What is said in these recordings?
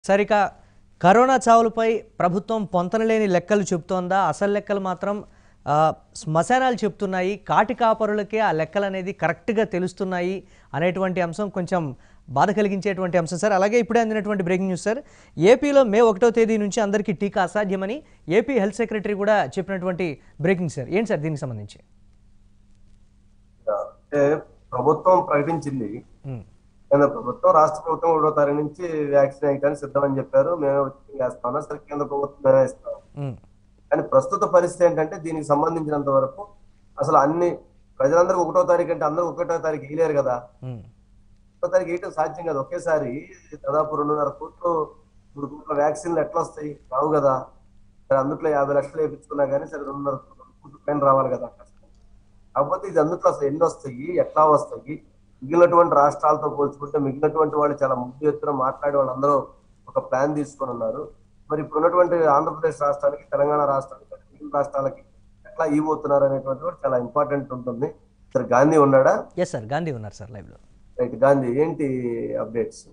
సరిక corona చావులపై ప్రభుత్వం పొంతనలేని లెక్కలు చెబుతోందా అసలు లెక్కలు మాత్రం ఆ, శ్మశానాలు చెప్తున్నాయి కాటి కాపరులకే ఆ లెక్కలు అనేది కరెక్ట్గా తెలుస్తున్నాయి అనేటువంటి అంశం కొంచెం బాధ కలిగించేటువంటి అంశం సార్ అలాగే ఇప్పుడే అందినటువంటి బ్రేకింగ్ న్యూస్ సార్ ఏపీలో మే ఒకటో తేదీ నుంచి అందరికీ టీకా అసాధ్యమని ఏపీ హెల్త్ సెక్రటరీ కూడా చెప్పినటువంటి బ్రేకింగ్ సార్ ఏంటి సార్ దీనికి సంబంధించి అంటే ప్రభుత్వం ప్రకటించింది ఉమ్, కేంద్ర ప్రభుత్వం రాష్ట్ర ప్రభుత్వం ఒకటో తారీఖు నుంచి వ్యాక్సిన్ వేయడానికి సిద్ధమని చెప్పారు మేమే వచ్చి వేస్తామన్నా సరే కేంద్ర ప్రభుత్వం మేమే ఇస్తాం ఉమ్, కానీ ప్రస్తుత పరిస్థితి ఏంటంటే దీనికి సంబంధించినంత వరకు అసలు అన్ని ప్రజలందరూ ఒకటో తారీఖు అంటే అందరూ ఒకటో తారీఖు వేయలేరు కదా ఉమ్, ఒకటో తారీఖు వేయటం సాధ్యం కదా ఒకేసారి దాదాపు రెండున్నర కోట్లు మూడు కోట్ల వ్యాక్సిన్లు ఎట్లా వస్తాయి రావు కదా సరే అందుట్లో యాభై లక్షలు వేయించుకున్నా కానీ సరే రెండున్నర కోట్ల పైన రావాలి కదా కాకపోతే ఇది అందుట్లో అసలు ఎన్ని వస్తాయి ఎట్లా వస్తాయి మిగిలినటువంటి రాష్ట్రాలతో పోల్చుకుంటే మిగిలినటువంటి వాళ్ళు చాలా ముద్దు ఎత్తున మాట్లాడే వాళ్ళందరూ ఒక ప్లాన్ తీసుకొని ఉన్నారు మరి ఇప్పుడు ఉన్నటువంటి ఆంధ్రప్రదేశ్ రాష్ట్రానికి తెలంగాణ రాష్ట్రానికి మిగిలిన రాష్ట్రాలకి ఎట్లా ఇవ్వబోతున్నారు అనేటువంటి కూడా చాలా ఇంపార్టెంట్ ఉంటుంది సరే గాంధీ ఉన్నాడా ఎస్ సార్ గాంధీ ఉన్నారు సార్ లైవ్లో రైట్ గాంధీ ఏంటి అప్డేట్స్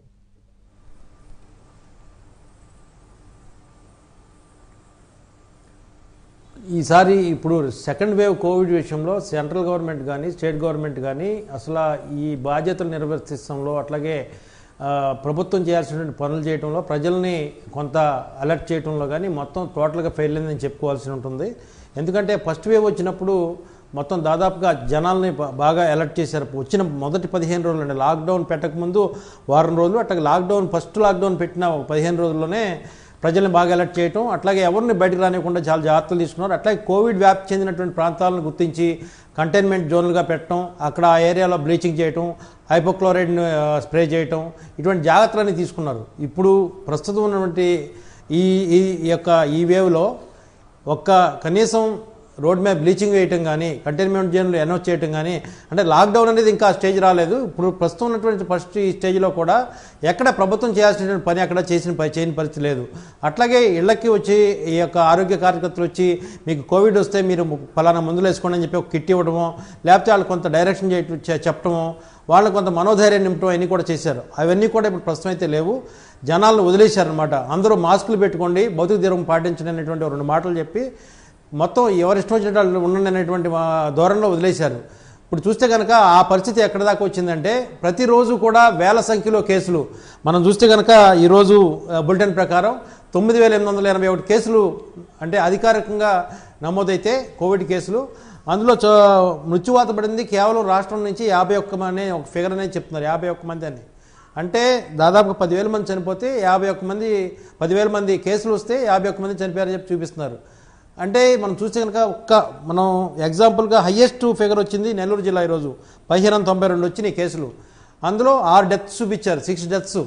ఈసారి ఇప్పుడు సెకండ్ వేవ్ కోవిడ్ విషయంలో సెంట్రల్ గవర్నమెంట్ కానీ స్టేట్ గవర్నమెంట్ కానీ అసలు ఈ బాధ్యతలు నిర్వర్తించడంలో అట్లాగే ఆ, ప్రభుత్వం చేయాల్సినటువంటి పనులు చేయడంలో ప్రజల్ని కొంత అలర్ట్ చేయడంలో కానీ మొత్తం టోటల్గా ఫెయిల్ అయిందని చెప్పుకోవాల్సి ఉంటుంది ఎందుకంటే ఫస్ట్ వేవ్ వచ్చినప్పుడు మొత్తం దాదాపుగా జనాల్ని బా- బాగా అలర్ట్ చేశారు వచ్చిన మొదటి పదిహేను రోజులు అండి లాక్డౌన్ పెట్టకముందు వారం రోజులు అట్లాగే లాక్డౌన్ ఫస్ట్ లాక్డౌన్ పెట్టిన ఒక పదిహేను రోజుల్లోనే ప్రజల్ని బాగా అలర్ట్ చేయటం అట్లాగే ఎవరిని బయటకు రానివ్వకుండా చాలా జాగ్రత్తలు తీసుకున్నారు అట్లాగే కోవిడ్ వ్యాప్తి చెందినటువంటి ప్రాంతాలను గుర్తించి కంటైన్మెంట్ జోన్లుగా పెట్టడం అక్కడ ఆ ఏరియాలో బ్లీచింగ్ చేయటం హైపోక్లోరైడ్ని స్ప్రే చేయటం ఇటువంటి జాగ్రత్తలన్నీ తీసుకున్నారు ఇప్పుడు ప్రస్తుతం ఉన్నటువంటి ఈ ఈ ఈ యొక్క ఈ వేవ్లో ఒక్క కనీసం రోడ్ మీద బ్లీచింగ్ వేయటం కానీ కంటైన్మెంట్ జోన్లు అనౌన్స్ చేయటం కానీ అంటే లాక్డౌన్ అనేది ఇంకా స్టేజ్ రాలేదు ఇప్పుడు ప్రస్తుతం ఉన్నటువంటి ఫస్ట్ ఈ స్టేజ్లో కూడా ఎక్కడ ప్రభుత్వం చేయాల్సినటువంటి పని అక్కడ చేసిన పని చేయని పరిస్థితి లేదు అట్లాగే ఇళ్ళకి వచ్చి ఈ యొక్క ఆరోగ్య కార్యకర్తలు వచ్చి మీకు కోవిడ్ వస్తే మీరు ఫలానా మందులు వేసుకోండి అని చెప్పి ఒక కిట్ ఇవ్వడమో లేకపోతే వాళ్ళు కొంత డైరెక్షన్ చేయటం చె- చెప్పడమో వాళ్ళని కొంత మనోధైర్యం నింపడం అన్నీ కూడా చేశారు అవన్నీ కూడా ఇప్పుడు ప్రస్తుతం అయితే లేవు జనాలను వదిలేశారనమాట అందరూ మాస్కులు పెట్టుకోండి భౌతిక దూరం పాటించండి అనేటువంటి రెండు మాటలు చెప్పి మొత్తం ఎవరిష్టం వచ్చినట్టు వాళ్ళు ఉండండి అనేటువంటి మా ధోరణిలో వదిలేశారు ఇప్పుడు చూస్తే కనుక ఆ పరిస్థితి ఎక్కడి దాకా వచ్చిందంటే ప్రతిరోజు కూడా వేల సంఖ్యలో కేసులు మనం చూస్తే కనుక ఈరోజు ఆ, బులెటిన్ ప్రకారం తొమ్మిది వేల ఎనిమిది వందల ఎనభై ఒకటి కేసులు అంటే అధికారికంగా నమోదైతే కోవిడ్ కేసులు అందులో చ మృత్యువాత పడింది కేవలం రాష్ట్రం నుంచి యాభై ఒక్క మంది ఒక ఫిగర్ అనేది చెప్తున్నారు యాభై ఒక్క మంది అని అంటే దాదాపు పదివేల మంది చనిపోతే యాభై ఒక్క మంది పదివేల మంది కేసులు వస్తే యాభై ఒక్క మంది చనిపోయారని చెప్పి చూపిస్తున్నారు అంటే మనం చూస్తే కనుక ఒక్క మనం ఎగ్జాంపుల్గా హయ్యెస్ట్ ఫిగర్ వచ్చింది నెల్లూరు జిల్లా ఈరోజు పదిహేను వందల తొంభై రెండు వచ్చినాయి కేసులు అందులో ఆరు డెత్స్ చూపించారు సిక్స్ డెత్స్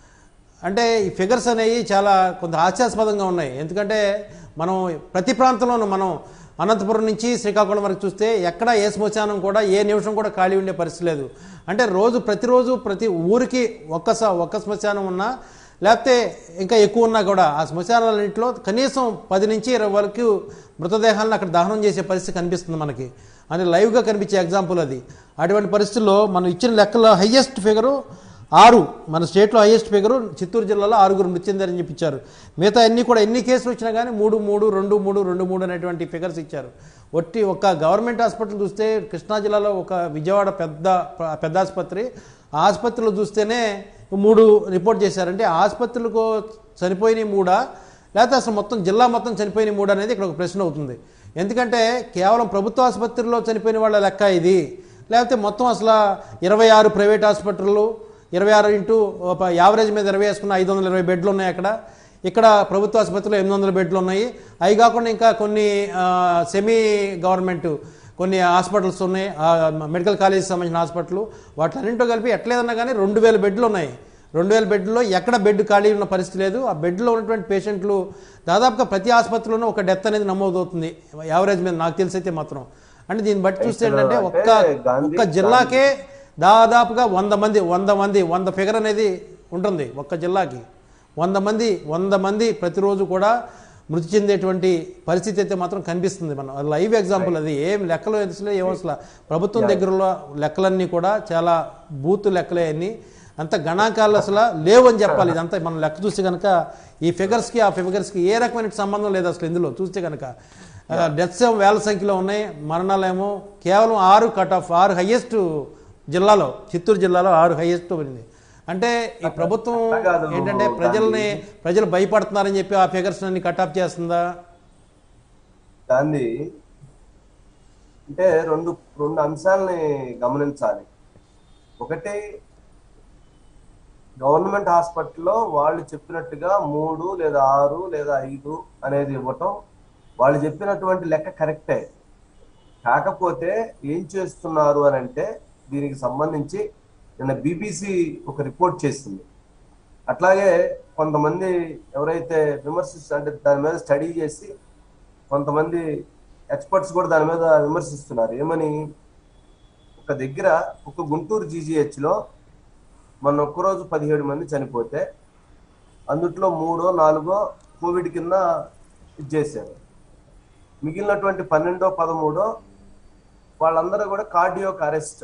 అంటే ఈ ఫిగర్స్ అనేవి చాలా కొంత హాస్యాస్పదంగా ఉన్నాయి ఎందుకంటే మనం ప్రతి ప్రాంతంలోనూ మనం అనంతపురం నుంచి శ్రీకాకుళం వరకు చూస్తే ఎక్కడ ఏ శ్మశానం కూడా ఏ నిమిషం కూడా ఖాళీ ఉండే పరిస్థితి లేదు అంటే రోజు ప్రతిరోజు ప్రతి ఊరికి ఒక్క స- ఒక్క శ్మశానం ఉన్నా లేకపోతే ఇంకా ఎక్కువ ఉన్నా కూడా ఆ శ్మశానాలన్నింటిలో కనీసం పది నుంచి ఇరవై వరకు మృతదేహాలను అక్కడ దహనం చేసే పరిస్థితి కనిపిస్తుంది మనకి అని లైవ్గా కనిపించే ఎగ్జాంపుల్ అది అటువంటి పరిస్థితుల్లో మనం ఇచ్చిన లెక్కలో హయ్యెస్ట్ ఫిగరు ఆరు మన స్టేట్లో హైయెస్ట్ ఫిగరు చిత్తూరు జిల్లాలో ఆరుగురు మృతి చెందారని చెప్పించారు మిగతా అన్ని కూడా ఎన్ని కేసులు వచ్చినా కానీ మూడు మూడు రెండు మూడు రెండు మూడు అనేటువంటి ఫిగర్స్ ఇచ్చారు ఒట్టి ఒక గవర్నమెంట్ హాస్పిటల్ చూస్తే కృష్ణా జిల్లాలో ఒక విజయవాడ పెద్ద పెద్ద ఆసుపత్రి ఆ ఆసుపత్రిలో చూస్తేనే మూడు రిపోర్ట్ చేశారంటే ఆ ఆసుపత్రులకు చనిపోయిన మూడా లేకపోతే అసలు మొత్తం జిల్లా మొత్తం చనిపోయిన మూడు అనేది ఇక్కడ ఒక ప్రశ్న అవుతుంది ఎందుకంటే కేవలం ప్రభుత్వ ఆసుపత్రిలో చనిపోయిన వాళ్ళ లెక్క ఇది లేకపోతే మొత్తం అసలు ఇరవై ఆరు ప్రైవేట్ హాస్పిటళ్ళు ఇరవై ఆరు ఇంటూ ఒక యావరేజ్ మీద ఇరవై వేసుకున్న ఐదు వందల ఇరవై బెడ్లు ఉన్నాయి అక్కడ ఇక్కడ ప్రభుత్వ ఆసుపత్రిలో ఎనిమిది వందల బెడ్లు ఉన్నాయి అవి కాకుండా ఇంకా కొన్ని ఆ, సెమీ గవర్నమెంట్ కొన్ని హాస్పిటల్స్ ఉన్నాయి ఆ, మెడికల్ కాలేజ్ సంబంధించిన హాస్పిటల్ వాటిలన్నింటితో కలిపి ఎట్లేదన్నా కానీ రెండు వేల బెడ్లు ఉన్నాయి రెండు వేల బెడ్లో ఎక్కడ బెడ్ ఖాళీ ఉన్న పరిస్థితి లేదు ఆ బెడ్లో ఉన్నటువంటి పేషెంట్లు దాదాపుగా ప్రతి ఆసుపత్రిలోనూ ఒక డెత్ అనేది నమోదవుతుంది యావరేజ్ మీద నాకు తెలిసి అయితే మాత్రం అంటే దీన్ని బట్టి చూస్తే ఏంటంటే ఒక్క గాంధీ- ఒక్క జిల్లాకే దాదాపుగా వంద మంది వంద మంది వంద ఫిగర్ అనేది ఉంటుంది ఒక్క జిల్లాకి వంద మంది వంద మంది ప్రతిరోజు కూడా మృతి చెందేటువంటి పరిస్థితి అయితే మాత్రం కనిపిస్తుంది మనం అది లైవ్ ఎగ్జాంపుల్ అది ఏం లెక్కలు అసలు ఏం అసలు ప్రభుత్వం దగ్గరలో లెక్కలన్నీ కూడా చాలా బూత్ లెక్కలే అన్ని అంత గణాంకాలు అసలు లేవని చెప్పాలి ఇదంతా మనం లెక్క చూస్తే కనుక ఈ ఫిగర్స్కి ఆ ఫిగర్స్కి ఏ రకమైన సంబంధం లేదు అసలు ఇందులో చూస్తే కనుక డెత్స్ ఏమో వేల సంఖ్యలో ఉన్నాయి మరణాలేమో కేవలం ఆరు కట్ ఆఫ్ ఆరు హయ్యెస్ట్ జిల్లాలో చిత్తూరు జిల్లాలో ఆరు హయ్యెస్ట్ పడింది అంటే ఈ ప్రభుత్వం అట్లా కాదు ఏంటంటే గాంధీ. ప్రజల్ని ప్రజలు భయపడుతున్నారని చెప్పి ఆ ఫిగర్స్ అన్ని కట్ ఆఫ్ చేస్తుందా దాన్ని అంటే రెండు రెండు అంశాలని గమనించాలి ఒకటి గవర్నమెంట్ హాస్పిటల్లో వాళ్ళు చెప్పినట్టుగా మూడు లేదా ఆరు లేదా ఐదు అనేది ఇవ్వటం వాళ్ళు చెప్పినటువంటి లెక్క కరెక్టే కాకపోతే ఏం చేస్తున్నారు అని అంటే దీనికి సంబంధించి నిన్న బీబీసీ ఒక రిపోర్ట్ చేసింది అట్లాగే కొంతమంది ఎవరైతే విమర్శిస్తు అంటే దాని మీద స్టడీ చేసి కొంతమంది ఎక్స్పర్ట్స్ కూడా దాని మీద విమర్శిస్తున్నారు ఏమని ఒక దగ్గర ఒక గుంటూరు GGH లో మొన్న ఒక్కరోజు పదిహేడు మంది చనిపోతే అందుట్లో మూడో నాలుగో కోవిడ్ కింద ఇది చేశారు మిగిలినటువంటి పన్నెండో పదమూడో వాళ్ళందరూ కూడా కార్డియోక్ అరెస్ట్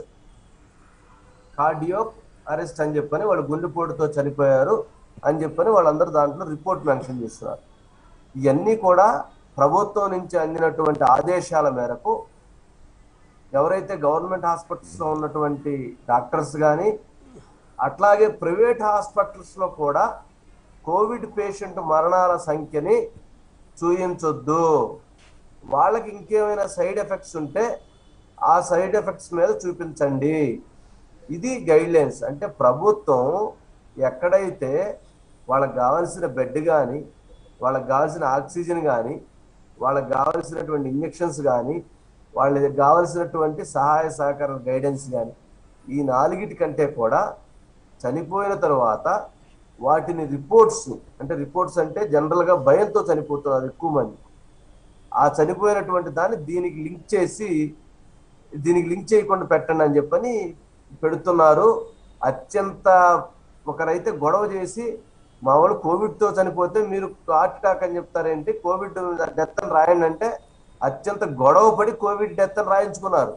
కార్డియో అరెస్ట్ అని చెప్పని వాళ్ళు గుండెపోటుతో చనిపోయారు అని చెప్పని వాళ్ళందరూ దాంట్లో రిపోర్ట్ మెన్షన్ చేస్తున్నారు ఇవన్నీ కూడా ప్రభుత్వం నుంచి అందినటువంటి ఆదేశాల మేరకు ఎవరైతే గవర్నమెంట్ హాస్పిటల్స్ లో ఉన్నటువంటి డాక్టర్స్ కానీ అట్లాగే ప్రైవేట్ హాస్పిటల్స్ లో కూడా కోవిడ్ పేషెంట్ మరణాల సంఖ్యని చూయించొద్దు వాళ్ళకి ఇంకేమైనా సైడ్ ఎఫెక్ట్స్ ఉంటే ఆ సైడ్ ఎఫెక్ట్స్ మీద చూపించండి ఇది గైడ్ లైన్స్ అంటే ప్రభుత్వం ఎక్కడైతే వాళ్ళకి కావాల్సిన బెడ్ కానీ వాళ్ళకి కావాల్సిన ఆక్సిజన్ కానీ వాళ్ళకి కావాల్సినటువంటి ఇంజెక్షన్స్ కానీ వాళ్ళకి కావాల్సినటువంటి సహాయ సహకార గైడెన్స్ కానీ ఈ నాలుగిటి కంటే కూడా చనిపోయిన తర్వాత వాటిని రిపోర్ట్స్ అంటే రిపోర్ట్స్ అంటే జనరల్గా భయంతో చనిపోతున్నారు ఎక్కువ మంది ఆ చనిపోయినటువంటి దాన్ని దీనికి లింక్ చేసి దీనికి లింక్ చేయకుండా పెట్టండి అని చెప్పని పెడుతున్నారు అత్యంత ఒకరైతే గొడవ చేసి మా వాళ్ళు కోవిడ్తో చనిపోతే మీరు హార్ట్ అటాక్ అని చెప్తారేంటి కోవిడ్ డెత్ అని రాయండి అంటే అత్యంత గొడవ పడి కోవిడ్ డెత్ అని రాయించుకున్నారు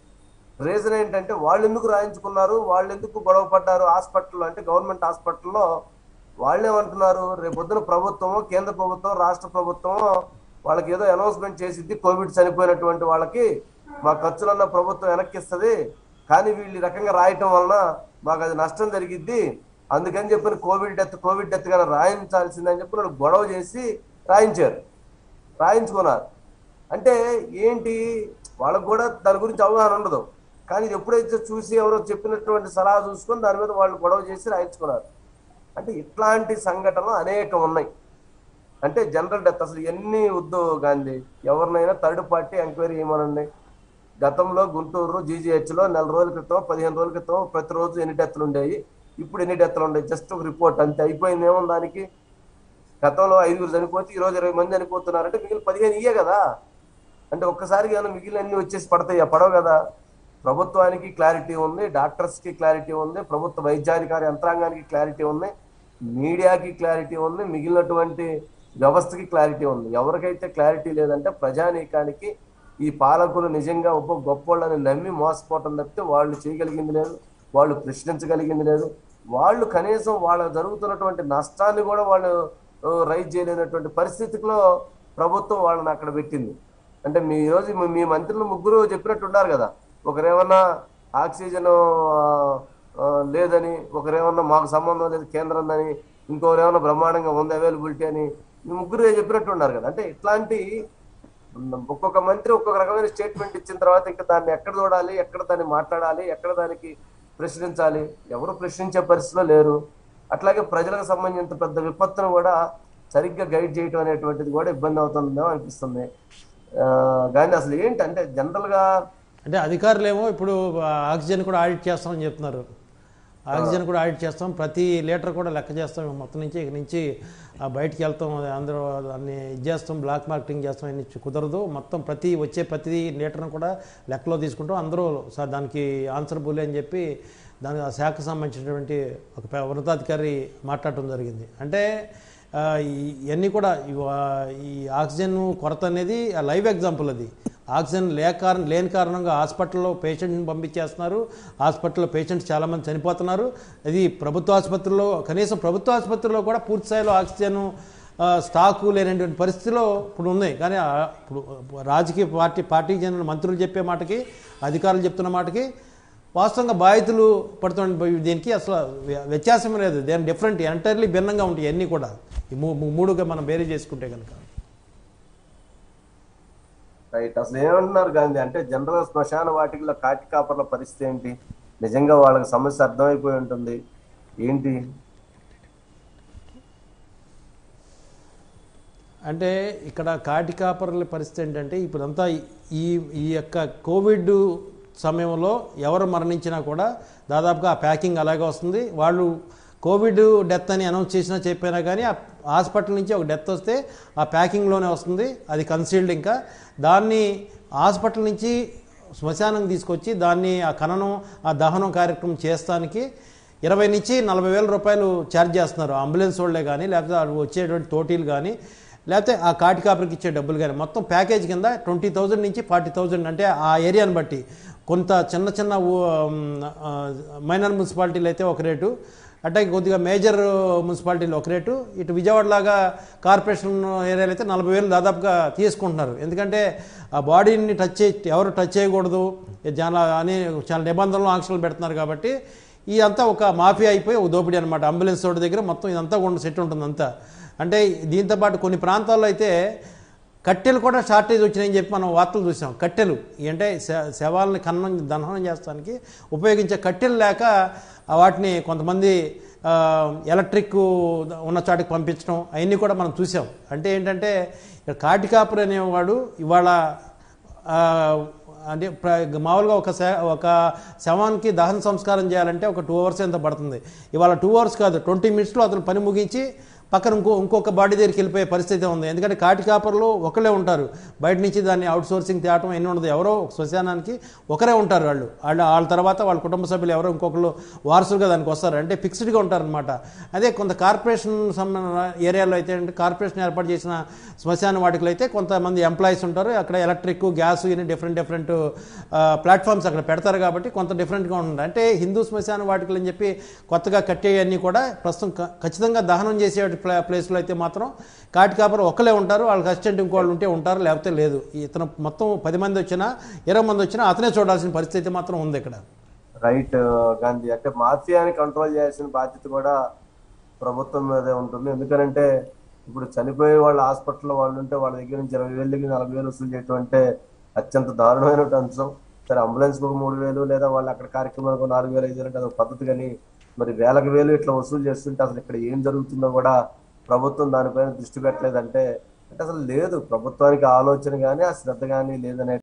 రీజన్ ఏంటంటే వాళ్ళు ఎందుకు రాయించుకున్నారు వాళ్ళు ఎందుకు గొడవ పడ్డారు హాస్పిటల్లో అంటే గవర్నమెంట్ హాస్పిటల్లో వాళ్ళేమంటున్నారు రేపొద్దున ప్రభుత్వమో కేంద్ర ప్రభుత్వం రాష్ట్ర ప్రభుత్వమో వాళ్ళకి ఏదో అనౌన్స్మెంట్ చేసిద్ది కోవిడ్ చనిపోయినటువంటి వాళ్ళకి మా ఖర్చులన్న ప్రభుత్వం వెనక్కిస్తుంది కానీ వీళ్ళు ఈ రకంగా రాయటం వలన మాకు అది నష్టం జరిగిద్ది అందుకని చెప్పిన కోవిడ్ డెత్ కోవిడ్ డెత్ కానీ రాయించాల్సిందని చెప్పి వాళ్ళు గొడవ చేసి రాయించారు రాయించుకున్నారు అంటే ఏంటి వాళ్ళకు కూడా దాని గురించి అవగాహన ఉండదు కానీ ఇది ఎప్పుడైతే చూసి ఎవరో చెప్పినటువంటి సలహా చూసుకొని దాని మీద వాళ్ళు గొడవ చేసి రాయించుకున్నారు అంటే ఇట్లాంటి సంఘటనలు అనేకం ఉన్నాయి అంటే జనరల్ డెత్ అసలు ఎన్ని వద్దు గాంధీ ఎవరినైనా థర్డ్ పార్టీ ఎంక్వైరీ చేయమనండి గతంలో గుంటూరు GGH లో నెల రోజుల క్రితం పదిహేను రోజుల క్రితం ప్రతిరోజు ఎన్ని డెత్లు ఉండేవి ఇప్పుడు ఎన్ని డెత్లు ఉండేవి జస్ట్ ఒక రిపోర్ట్ అంతే అయిపోయింది ఏమో దానికి గతంలో ఐదుగురు చనిపోతే ఈ రోజు ఇరవై మంది చనిపోతున్నారంటే మిగిలిన పదిహేను ఇయ్యే కదా అంటే ఒక్కసారిగా ఏమైనా మిగిలిన అన్ని వచ్చేసి పడతాయి పడవు కదా ప్రభుత్వానికి క్లారిటీ ఉంది డాక్టర్స్ కి క్లారిటీ ఉంది ప్రభుత్వ వైద్యాధికారి యంత్రాంగానికి క్లారిటీ ఉంది మీడియాకి క్లారిటీ ఉంది మిగిలినటువంటి వ్యవస్థకి క్లారిటీ ఉంది ఎవరికైతే క్లారిటీ లేదంటే ప్రజానీకానికి ఈ పాలకులు నిజంగా ఒప్ప గొప్పోళ్ళని నమ్మి మోసపోవటం తప్పితే వాళ్ళు చేయగలిగింది లేదు వాళ్ళు ప్రశ్నించగలిగింది లేదు వాళ్ళు కనీసం వాళ్ళ జరుగుతున్నటువంటి నష్టాన్ని కూడా వాళ్ళు ఆ, రైజ్ చేయలేనటువంటి పరిస్థితిలో ప్రభుత్వం వాళ్ళని అక్కడ పెట్టింది అంటే మీ ఈ రోజు మీ- మీ మంత్రులు ముగ్గురు చెప్పినట్టు ఉన్నారు కదా ఒకరేమన్నా ఆక్సిజన్ ఆ, ఆ, లేదని ఒకరేమన్నా మాకు సంబంధం లేదు కేంద్రం అని ఇంకోరేమన్నా బ్రహ్మాండంగా ఉంది అవైలబిలిటీ అని ఈ ముగ్గురు చెప్పినట్టు ఉన్నారు కదా అంటే ఇట్లాంటి ఒక్కొక్క మంత్రి ఒక్కొక్క రకమైన స్టేట్మెంట్ ఇచ్చిన తర్వాత ఇంకా దాన్ని ఎక్కడ చూడాలి ఎక్కడ దాన్ని మాట్లాడాలి ఎక్కడ దానికి ప్రశ్నించాలి ఎవరు ప్రశ్నించే పరిస్థితిలో లేరు అట్లాగే ప్రజలకు సంబంధించిన పెద్ద విపత్తును కూడా సరిగ్గా గైడ్ చేయటం అనేటువంటిది కూడా ఇబ్బంది అవుతుందేమో అనిపిస్తుంది ఆ, కానీ అసలు ఏంటంటే జనరల్ గా అంటే అధికారులేమో ఇప్పుడు ఆ, ఆక్సిజన్ కూడా ఆడిట్ చేస్తామని చెప్తున్నారు ఆక్సిజన్ కూడా ఆడిట్ చేస్తాం ప్రతి లీటర్ కూడా లెక్క చేస్తాం మొత్తం నుంచి ఇక నుంచి ఆ, బయటికి వెళ్తాం అందరూ దాన్ని ఇది చేస్తాం బ్లాక్ మార్కెటింగ్ చేస్తాం అని కుదరదు మొత్తం ప్రతి వచ్చే ప్రతి లీటర్ను కూడా లెక్కలో తీసుకుంటాం అందరూ సార్ దానికి ఆన్సరబుల్ అని చెప్పి దానికి ఆ శాఖకు సంబంధించినటువంటి ఒక పె- ఉన్నతాధికారి మాట్లాడటం జరిగింది అంటే ఆ, ఈ- ఇవన్నీ కూడా ఇవ- ఈ ఆక్సిజన్ కొరత అనేది లైవ్ ఎగ్జాంపుల్ అది ఆక్సిజన్ లేక కారణం లేని కారణంగా హాస్పిటల్లో పేషెంట్ని పంపించేస్తున్నారు హాస్పిటల్లో పేషెంట్స్ చాలామంది చనిపోతున్నారు ఇది ప్రభుత్వ ఆసుపత్రుల్లో కనీసం ప్రభుత్వ ఆసుపత్రుల్లో కూడా పూర్తి స్థాయిలో ఆక్సిజన్ ఆ, స్టాకు లేనటువంటి పరిస్థితిలో ఇప్పుడు ఉంది కానీ ఆ, ఇప్పుడు రాజకీయ పార్టీ పార్టీకి చెందిన మంత్రులు చెప్పే మాటకి అధికారులు చెప్తున్న మాటకి వాస్తవంగా బాధితులు పడుతున్న దీనికి అసలు వ్య- వ్యత్యాసం లేదు దేని డిఫరెంట్ ఎంటైర్లీ భిన్నంగా ఉంటాయి అన్నీ కూడా ఈ మూ- మూ- మూడుగా మనం బేరీ చేసుకుంటే కనుక రైట్ అసలు ఏమంటున్నారు గాంధీ అంటే జనరల్ శ్మశాన వాటికలో కాటి కాపర్ల పరిస్థితి ఏంటి నిజంగా వాళ్ళకి సమస్య అర్థమైపోయి ఉంటుంది ఏంటి అంటే ఇక్కడ కాటి కాపర్ల పరిస్థితి ఏంటంటే ఇప్పుడంతా ఈ ఈ యొక్క కోవిడ్ సమయంలో ఎవరు మరణించినా కూడా దాదాపుగా ఆ ప్యాకింగ్ అలాగే వస్తుంది వాళ్ళు కోవిడ్ డెత్ అని అనౌన్స్ చేసినా చెప్పినా కానీ ఆ హాస్పిటల్ నుంచి ఒక డెత్ వస్తే ఆ ప్యాకింగ్లోనే వస్తుంది అది కన్సీల్డ్ ఇంకా దాన్ని హాస్పిటల్ నుంచి శ్మశానం తీసుకొచ్చి దాన్ని ఆ ఖననం ఆ దహనం కార్యక్రమం చేస్తానికి ఇరవై నుంచి నలభై వేల రూపాయలు ఛార్జ్ చేస్తున్నారు అంబులెన్స్ వాళ్ళే కానీ లేకపోతే ఆ వచ్చేటువంటి తోటీలు కానీ లేకపోతే ఆ కాటి కాపరికి ఇచ్చే డబ్బులు కానీ మొత్తం ప్యాకేజ్ కింద ట్వంటీ థౌజండ్ నుంచి ఫార్టీ థౌజండ్ అంటే ఆ ఏరియాని బట్టి కొంత చిన్న చిన్న ఊ- ఆ, మైనర్ మున్సిపాలిటీలు అయితే ఒక రేటు అట్లాగే కొద్దిగా మేజర్ మున్సిపాలిటీలు ఒక రేటు ఇటు విజయవాడ లాగా కార్పొరేషన్ ఏరియాలో అయితే నలభై వేలు దాదాపుగా తీసుకుంటున్నారు ఎందుకంటే ఆ బాడీని టచ్ చే ఎవరు టచ్ చేయకూడదు చాలా అని చాలా నిబంధనలు ఆంక్షలు పెడుతున్నారు కాబట్టి ఇదంతా ఒక మాఫియా అయిపోయి ఒక దోపిడీ అనమాట అంబులెన్స్ రోడ్డు దగ్గర మొత్తం ఇదంతా కూడా సెట్ ఉంటుంది అంతా అంటే దీంతో పాటు కొన్ని ప్రాంతాల్లో అయితే కట్టెలు కూడా షార్టేజ్ వచ్చినాయని చెప్పి మనం వార్తలు చూసాం కట్టెలు ఈ అంటే శ- శవాలని ఖననం దహనం చేస్తానికి ఉపయోగించే కట్టెలు లేక ఆ వాటిని కొంతమంది ఆ, ఎలక్ట్రిక్ ఉన్న చోటికి పంపించడం అవన్నీ కూడా మనం చూసాం అంటే ఏంటంటే ఇక్కడ కాటికాపురి అనేవాడు ఇవాళ ఆ, అంటే ప్ర- మామూలుగా ఒక శ ఒక శవానికి దహన సంస్కారం చేయాలంటే ఒక టూ అవర్స్ ఎంత పడుతుంది ఇవాళ టూ అవర్స్ కాదు ట్వంటీ మినిట్స్లో అతను పని ముగించి పక్కన ఇంకో ఇంకొక బాడీ దగ్గరికి వెళ్ళిపోయే పరిస్థితి ఉంది ఎందుకంటే కాటి కాపర్లు ఒకళ్ళే ఉంటారు బయట నుంచి దాన్ని అవుట్ సోర్సింగ్ తేవటం ఎన్ని ఉండదు ఎవరో ఒక శ్మశానానికి ఒకరే ఉంటారు వాళ్ళు వాళ్ళ వాళ్ళ తర్వాత వాళ్ళ కుటుంబ సభ్యులు ఎవరో ఇంకొకరు వారసులుగా దానికి వస్తారు అంటే ఫిక్స్డ్గా ఉంటారనమాట అదే కొంత కార్పొరేషన్ సంబంధ ఏరియాలో అయితే అంటే కార్పొరేషన్ ఏర్పాటు చేసిన శ్మశాన వాటికలో అయితే కొంతమంది ఎంప్లాయీస్ ఉంటారు అక్కడ ఎలక్ట్రిక్ గ్యాస్ ఇన్ని డిఫరెంట్ డిఫరెంట్ ప్లాట్ఫామ్స్ అక్కడ పెడతారు కాబట్టి కొంత డిఫరెంట్గా ఉంటుంది అంటే హిందూ శ్మశాన వాటికలు అని చెప్పి కొత్తగా కట్టేవన్నీ కూడా ప్రస్తుతం క- ఖచ్చితంగా దహనం చేసే ప్లా- ప్లేస్లో అయితే మాత్రం కాటి కాపరు ఒకళ్ళే ఉంటారు వాళ్ళకి అసిస్టెంట్ ఇంకోళ్ళు ఉంటే ఉంటారు లేకపోతే లేదు ఇతను మొత్తం పది మంది వచ్చినా ఇరవై మంది వచ్చినా అతనే చూడాల్సిన పరిస్థితి మాత్రం ఉంది ఇక్కడ రైట్ గాంధీ అంటే మాఫియాని కంట్రోల్ చేయాల్సిన బాధ్యత కూడా ప్రభుత్వం మీదే ఉంటుంది ఎందుకంటే ఇప్పుడు చనిపోయే వాళ్ళ హాస్పిటల్లో వాళ్ళు ఉంటే వాళ్ళ దగ్గర నుంచి ఇరవై వేలు దగ్గర నలభై వేలు వసూలు చేయటం అంటే అత్యంత దారుణమైన అంశం సరే అంబులెన్స్ ఒక మూడు వేలు లేదా వాళ్ళు అక్కడ కార్యక్రమానికి ఒక నాలుగు వేలు ఐదు వేలు అంటే అదొక పద్ధతి కానీ మరి వేలకు వేలు ఇట్లా వసూలు చేస్తుంటే అసలు ఇక్కడ ఏం జరుగుతుందో కూడా ప్రభుత్వం దానిపైన దృష్టి పెట్టలేదంటే అంటే అసలు లేదు ప్రభుత్వానికి ఆలోచన కానీ ఆ శ్రద్ధ కానీ లేదనే